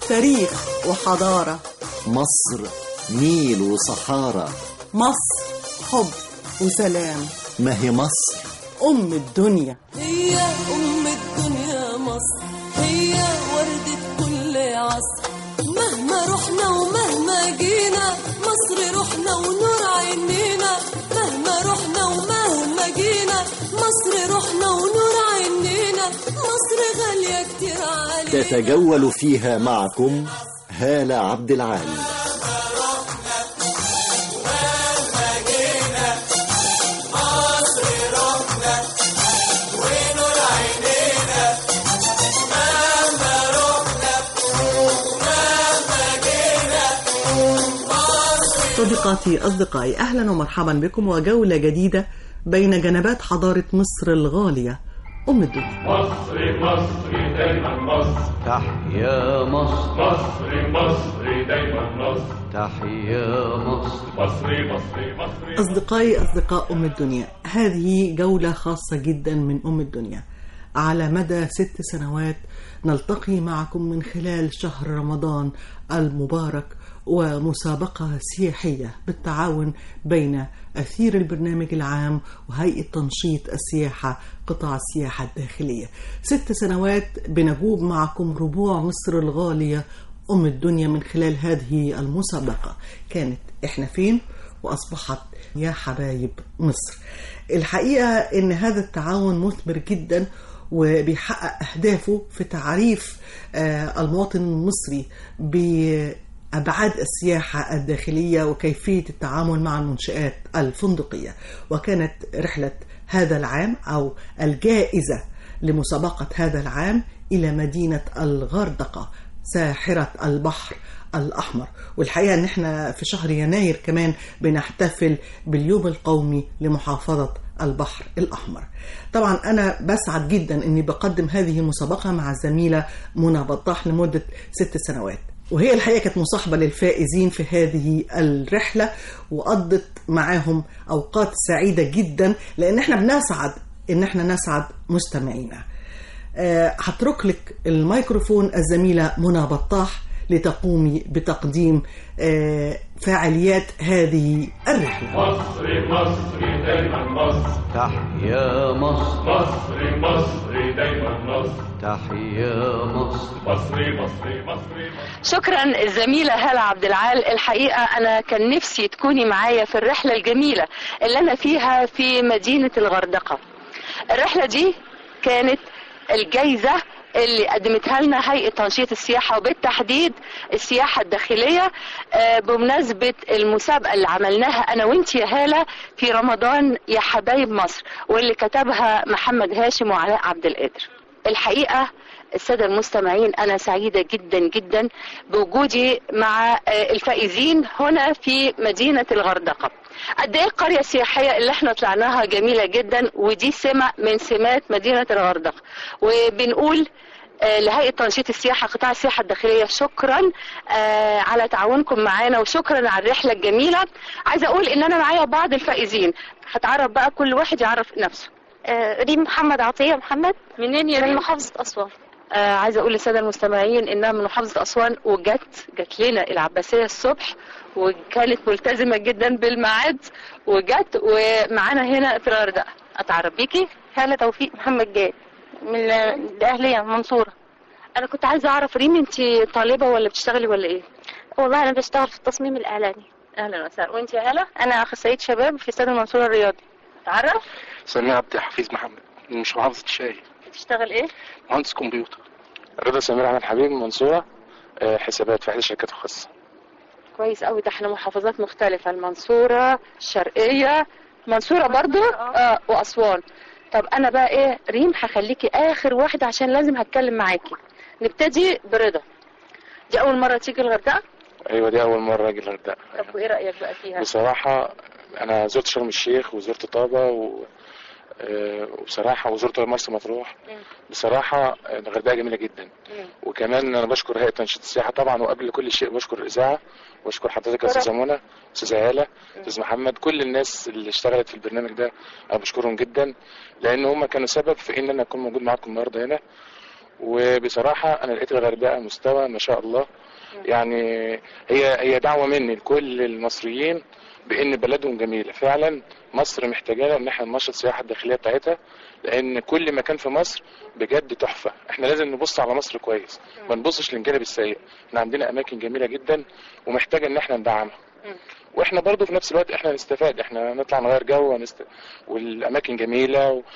تاريخ وحضارة مصر نيل وصحارى مصر حب وسلام ما هي مصر أم الدنيا هي أم الدنيا مصر هي وردة كل عصر مهما رحنا ومهما جينا مصر روحنا ونور عينينا مهما رحنا ومهما جينا مصر روحنا ونور عينينا مصر غالية كتير علينا تتجول فيها معكم هالة عبد العال صديقاتي أصدقائي أهلا ومرحبا بكم وجولة جديدة بين جنبات حضارة مصر الغالية أم الدنيا مصر مصر دايما مصر تحيا مصر مصر مصر دايما مصر تحيا مصر مصر مصر مصر أصدقائي أصدقاء أم الدنيا هذه جولة خاصة جدا من أم الدنيا على مدى ست سنوات نلتقي معكم من خلال شهر رمضان المبارك ومسابقة سياحية بالتعاون بين أثير البرنامج العام وهيئة تنشيط السياحة قطاع السياحة الداخلية ست سنوات بنجوب معكم ربوع مصر الغالية أم الدنيا من خلال هذه المسابقة كانت إحنا فين وأصبحت يا حبايب مصر الحقيقة إن هذا التعاون مثمر جدا وبيحقق أهدافه في تعريف آه، المواطن المصري بأبعاد السياحة الداخلية وكيفية التعامل مع المنشآت الفندقية وكانت رحلة هذا العام أو الجائزة لمسابقة هذا العام إلى مدينة الغردقة ساحرة البحر الأحمر والحقيقة أن احنا في شهر يناير كمان بنحتفل باليوم القومي لمحافظة البحر الأحمر طبعا أنا بسعد جدا أني بقدم هذه المسابقة مع الزميلة منى بطاح لمدة ست سنوات وهي الحقيقة كانت مصاحبة للفائزين في هذه الرحلة وقضت معاهم أوقات سعيدة جدا لأن احنا بنسعد ان احنا نسعد مستمعينا آه، هترك لك الميكروفون الزميلة منى بطاح لتقومي بتقديم آه، فعاليات هذه الرحلة مصر مصر دايما مصر تحيا مصر مصر مصر دايما مصر تحيا مصر مصر مصر مصر شكرا الزميلة هالة عبد العال الحقيقة أنا كان نفسي تكوني معايا في الرحلة الجميلة اللي أنا فيها في مدينة الغردقة الرحلة دي كانت الجايزة اللي قدمتها لنا هيئة تنشيط السياحة وبالتحديد السياحة الداخلية آه، بمناسبة المسابقة اللي عملناها أنا وإنت يا هالة في رمضان يا حبايب مصر واللي كتبها محمد هاشم وعلاء عبد القادر الحقيقة السادة المستمعين أنا سعيدة جدا جدا بوجودي مع آه، الفائزين هنا في مدينة الغردقة قد ايه القرية السياحية اللي احنا طلعناها جميلة جدا ودي سمة من سمات مدينة الغردقة وبنقول آه، لهيئة تنشيط السياحة قطاع السياحة الداخلية شكرا آه، على تعاونكم معانا وشكرا على الرحلة الجميلة عايزة أقول إن أنا معايا بعض الفائزين هتعرف بقى كل واحد يعرف نفسه آه، ريم محمد عطية محمد منين يا من ريم؟ محافظة أسوان آه عايزه اقول للساده المستمعين انها من محافظه اسوان وجت جت لنا العباسيه الصبح وكانت ملتزمه جدا بالميعاد وجت ومعانا هنا في الغردقه اتعرف بيكي هالة توفيق محمد جاد من الأهلية منصورة انا كنت عايزه اعرف ريم انت طالبه ولا بتشتغلي ولا ايه والله أنا بشتغل في التصميم الإعلاني اهلا وسهلا وانت يا هلا أنا أخصائية شباب في استاد المنصورة الرياضي اتعرف سميع عبد الحفيظ محمد مش محافظة الشاي بتشتغل ايه مهندس كمبيوتر رضا سمير احمد حبيب من منصورة آه، حسابات في احدى الشركات الخاصة كويس قوي ده احنا محافظات مختلفة المنصورة الشرقية منصورة برضو اه واسوان طب انا بقى ايه ريم هخليكي اخر واحدة عشان لازم هتكلم معاكي نبتدي برضا دي اول مرة تيجي الغردقة ايوه دي اول مرة اجي الغردقة طب وايه رأيك بقى فيها بصراحة انا زرت شرم الشيخ وزرت طابة و... آه، وبصراحة وزرت مرسى مطروح مم. بصراحة الغردقة جميلة جدا مم. وكمان انا بشكر هيئة تنشيط السياحة طبعا وقبل كل شيء بشكر الاذاعة واشكر حضرتك يا استاذة منى استاذة هالة استاذ محمد كل الناس اللي اشتغلت في البرنامج ده انا بشكرهم جدا لان هم كانوا سبب في ان انا اكون موجود معاكم النهارده هنا وبصراحه انا لقيت الغردقه مستوى ما شاء الله يعني هي هي دعوه مني لكل المصريين بان بلدهم جميله فعلا مصر محتاجانا ان احنا ننشط السياحه الداخليه بتاعتها لان كل مكان في مصر بجد تحفه احنا لازم نبص على مصر كويس ما نبصش للجانب السيء احنا عندنا اماكن جميله جدا ومحتاجه ان احنا ندعمها واحنا برضو في نفس الوقت احنا نستفاد احنا نطلع نغير جو ونست... والاماكن جميله و...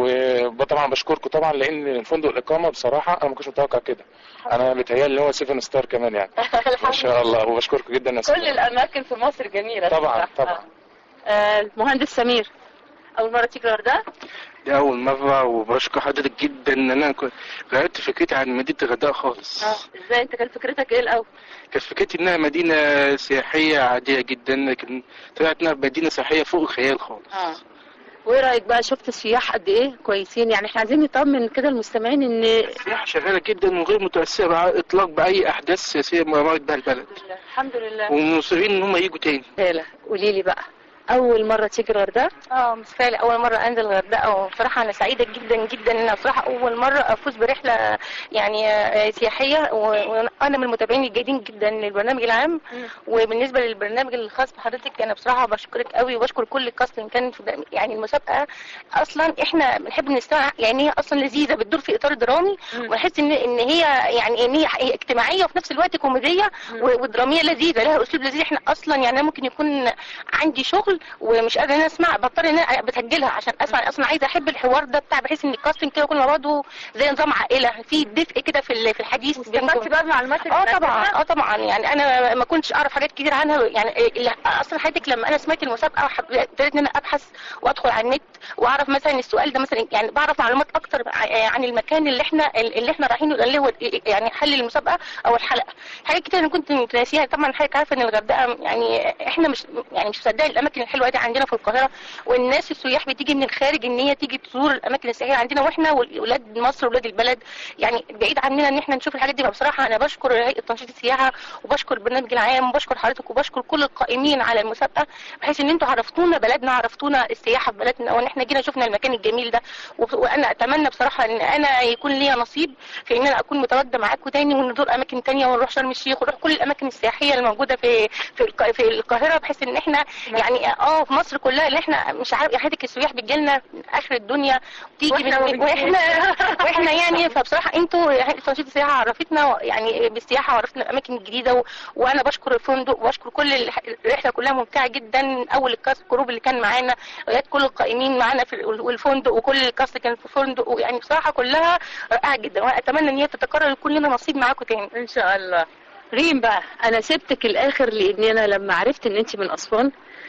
وطبعا بشكركم طبعا لان الفندق الاقامه بصراحه انا ما كنتش متوقع كده انا بيتهيألي اللي هو 7 ستار كمان يعني ما شاء الله وبشكركم جدا يا كل أستاذ. الاماكن في مصر جميله طبعا بصراحة. طبعا آه، المهندس سمير اول مره تيجي الغردقه دي أول مرة وبشكر حضرتك جدا إن أنا كنت غيرت فكرتي عن مدينة الغردقة خالص. اه ازاي انت كانت فكرتك ايه الاول كانت فكرتي إنها مدينة سياحية عادية جدا لكن طلعت إنها مدينة سياحية فوق الخيال خالص. اه وايه رايك بقى شفت السياح قد ايه كويسين يعني احنا عايزين نطمن كده المستمعين ان السياحة شغالة جدا وغير متأثرة على الإطلاق بأي أحداث سياسية مرت بها البلد. الحمد لله ومصرين إن هم يجوا تاني. هالة قولي لي بقى اول مره تيجي الغردقه اه بالفعل اول مره انزل الغردقه وبصراحه انا سعيده جدا جدا ان انا بصراحه اول مره افوز برحله يعني آه، سياحيه و- وانا من المتابعين الجيدين جدا للبرنامج العام وبالنسبه للبرنامج الخاص بحضرتك انا بصراحه بشكرك قوي وبشكر كل الكاست اللي كان في ده- يعني المسابقه اصلا احنا بنحب نستمع يعني هي اصلا لذيذه بتدور في اطار درامي ونحس ان ان هي يعني ان هي هي اجتماعيه وفي نفس الوقت كوميديه و- ودراميه لذيذه لها اسلوب لذيذ احنا اصلا يعني أنا ممكن يكون عندي شغل ومش قادره ان انا اسمع بضطر ان انا بسجلها عشان اسمع اصلا عايزه احب الحوار ده بتاع بحيث ان الكاستنج كده كل مع بعضه زي نظام عائله في دفء كده في ال- في الحديث استفدتي بقى معلومات اه طبعا اه طبعا يعني انا ما كنتش اعرف حاجات كتير عنها يعني ال- اصلا حياتك لما انا سمعت المسابقه وحب- ابتديت ان انا ابحث وادخل على النت واعرف مثلا السؤال ده مثلا يعني بعرف معلومات اكتر ع- عن المكان اللي احنا اللي احنا رايحين له اللي هو يعني حل المسابقه او الحلقه حاجات كتير انا كنت ناسيها طبعا حضرتك عارفه ان الغردقه يعني احنا مش يعني مش مصدقين الاماكن الحلوه دي عندنا في القاهره والناس السياح بتيجي من الخارج ان هي تيجي تزور الاماكن السياحيه عندنا واحنا ولاد مصر ولاد البلد يعني بعيد عننا ان احنا نشوف الحاجات دي بصراحه انا بشكر هيئه تنشيط السياحه وبشكر البرنامج العام وبشكر حضرتك وبشكر كل القائمين على المسابقه بحيث ان انتوا عرفتونا بلدنا عرفتونا السياحه في بلدنا وان احنا جينا شفنا المكان الجميل ده وب- وانا اتمنى بصراحه ان انا يكون ليا نصيب في ان انا اكون متواجده معاكم تاني ونزور اماكن تانية ونروح شرم الشيخ ونروح كل الاماكن السياحيه الموجوده في في الق- في القاهره بحيث ان احنا يعني اه في مصر كلها اللي احنا مش عارف حياتك السياح بتجي لنا من اخر الدنيا وتيجي وإحنا ما من واحنا واحنا يعني فبصراحه انتوا هيئه تنشيط السياحه عرفتنا يعني بالسياحه وعرفتنا الاماكن الجديده و... وانا بشكر الفندق وبشكر كل الح- الرحله كلها ممتعه جدا اول الكاست الجروب اللي كان معانا لغايه كل القائمين معانا في ال- والفندق وكل الكاست كان في الفندق ويعني بصراحه كلها رائعه جدا وانا اتمنى ان هي تتكرر يكون لنا نصيب معاكم تاني ان شاء الله ريم بقى انا سبتك الاخر لان انا لما عرفت ان انت من اسوان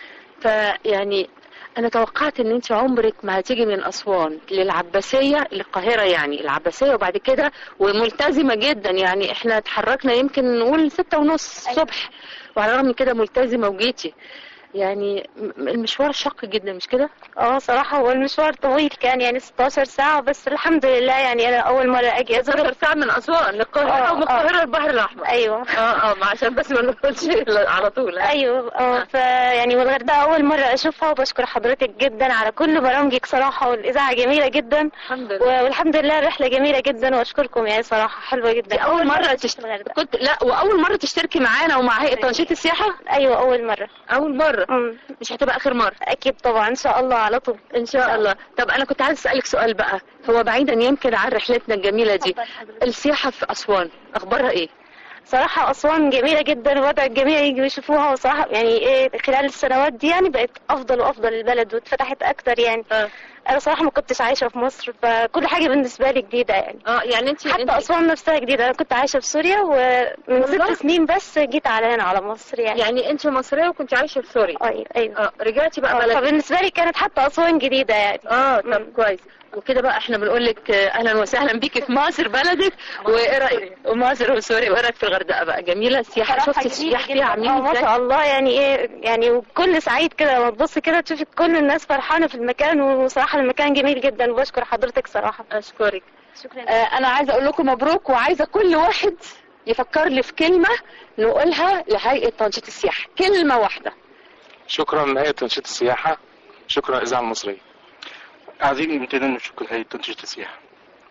فيعني انا توقعت ان انت عمرك ما هتيجي من اسوان للعباسيه للقاهره يعني العباسيه وبعد كده وملتزمه جدا يعني احنا اتحركنا يمكن نقول ستة ونص الصبح وعلى الرغم من كده ملتزمه وجيتي يعني م- المشوار شق جدا مش كده؟ اه صراحة هو المشوار طويل كان يعني 16 ساعة بس الحمد لله يعني أنا أول مرة أجي أزور 16 ساعه من اسوان للقاهره آه، ومن آه. القاهره للبحر الاحمر أيوه اه اه ما عشان بس ما نقولش على طول ها؟ ايوه اه فيعني والغردقه اول مره اشوفها وبشكر حضرتك جدا على كل برامجك صراحه والاذاعه جميله جدا الحمد لله و- والحمد لله الرحله جميله جدا واشكركم يعني صراحه حلوه جدا دي اول مره أشوف تشت... الغردقة. كنت لا واول مره تشتركي معانا ومع هيئه تنشيط السياحه ايوه اول مره اول مره أمم. مش هتبقى اخر مره اكيد طبعا ان شاء الله على طول ان شاء الله طب انا كنت عايز اسالك سؤال بقى هو بعيدا يمكن عن رحلتنا الجميله دي اتفضل حضرتك. السياحه في اسوان اخبارها ايه صراحة أسوان جميلة جدا ووضع الجميع يجوا يشوفوها وصراحة يعني إيه خلال السنوات دي يعني بقت أفضل وأفضل البلد واتفتحت أكتر يعني اه أنا صراحة ما كنتش عايشة في مصر فكل حاجة بالنسبة لي جديدة يعني اه يعني انت حتى أسوان نفسها جديدة أنا كنت عايشة في سوريا ومن والله؟ ست سنين بس جيت على هنا على مصر يعني يعني انت مصريه وكنت عايشه في سوريا أيوه أيوه اه رجعتي بقى آه، بلدك فبالنسبة لي كانت حتى أسوان جديدة يعني اه طب مم. كويس وكده بقى احنا بنقول لك آه، اهلا وسهلا بيكي في مصر بلدك وايه رايك ومصر وسوريا وايه رايك في الغردقه بقى جميله السياحه صراحة شفتي جميلة السياح جداً. فيها آه، عاملين ما ازاي شاء الله يعني ايه يعني وكل سعيد كده لما تبص كده تشوفي كل الناس فرحانة في المكان وصراحة المكان جميل جدا وبشكر حضرتك صراحة اشكرك شكرا آه، انا عايزه اقول لكم مبروك وعايزه كل واحد يفكر لي في كلمه نقولها لهيئه تنشيط السياحه كلمه واحده شكرا لهيئه تنشيط السياحه شكرا للاذاعه المصريه عايزين امتنان وشكر هيئة تنشيط السياحة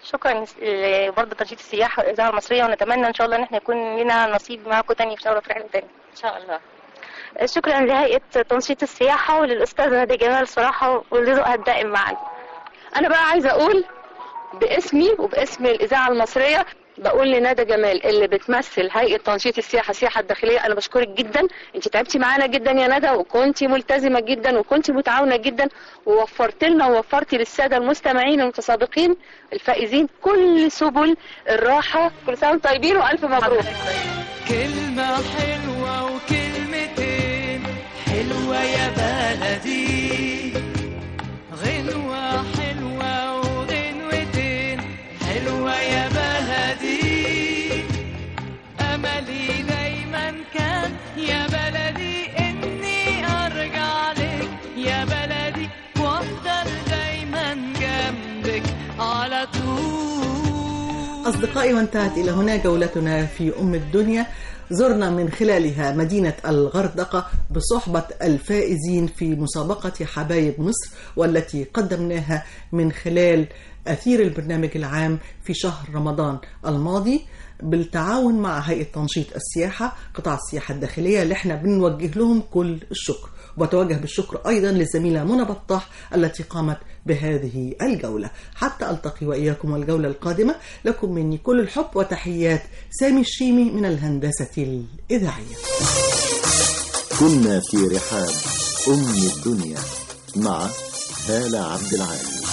شكرا ل- برضه تنشيط السياحه والاذاعه المصريه ونتمنى ان شاء الله ان احنا يكون لنا نصيب معاكم تاني في شهر في رحله تاني ان شاء الله شكرا لهيئة تنشيط السياحة وللأستاذ هادي جمال صراحة ولذوقها الدائم معنا انا بقى عايزه اقول باسمي وباسم الاذاعه المصريه بقول لندى جمال اللي بتمثل هيئه تنشيط السياحه السياحه الداخليه انا بشكرك جدا انت تعبتي معانا جدا يا ندى وكنتي ملتزمه جدا وكنتي متعاونه جدا ووفرت لنا ووفرتي للساده المستمعين المتسابقين الفائزين كل سبل الراحه كل سنه وانتم طيبين والف مبروك كلمة حلوة وكلمتين حلوة يا بلدي غنوة حلوة وغنوتين حلوة يا بلدي أملي دايما كان يا بلدي إني أرجع لك يا بلدي وأفضل دايما جنبك على طول أصدقائي وانتهت إلى هنا جولتنا في أم الدنيا زرنا من خلالها مدينة الغردقة بصحبة الفائزين في مسابقة حبايب مصر والتي قدمناها من خلال أثير البرنامج العام في شهر رمضان الماضي بالتعاون مع هيئة تنشيط السياحة قطاع السياحة الداخلية اللي احنا بنوجه لهم كل الشكر وبتوجه بالشكر أيضا للزميلة منى بطاح التي قامت بهذه الجولة حتى ألتقي وإياكم الجولة القادمة لكم مني كل الحب وتحيات سامي الشيمي من الهندسة الإذاعية كنا في رحاب أم الدنيا مع هالة عبد العال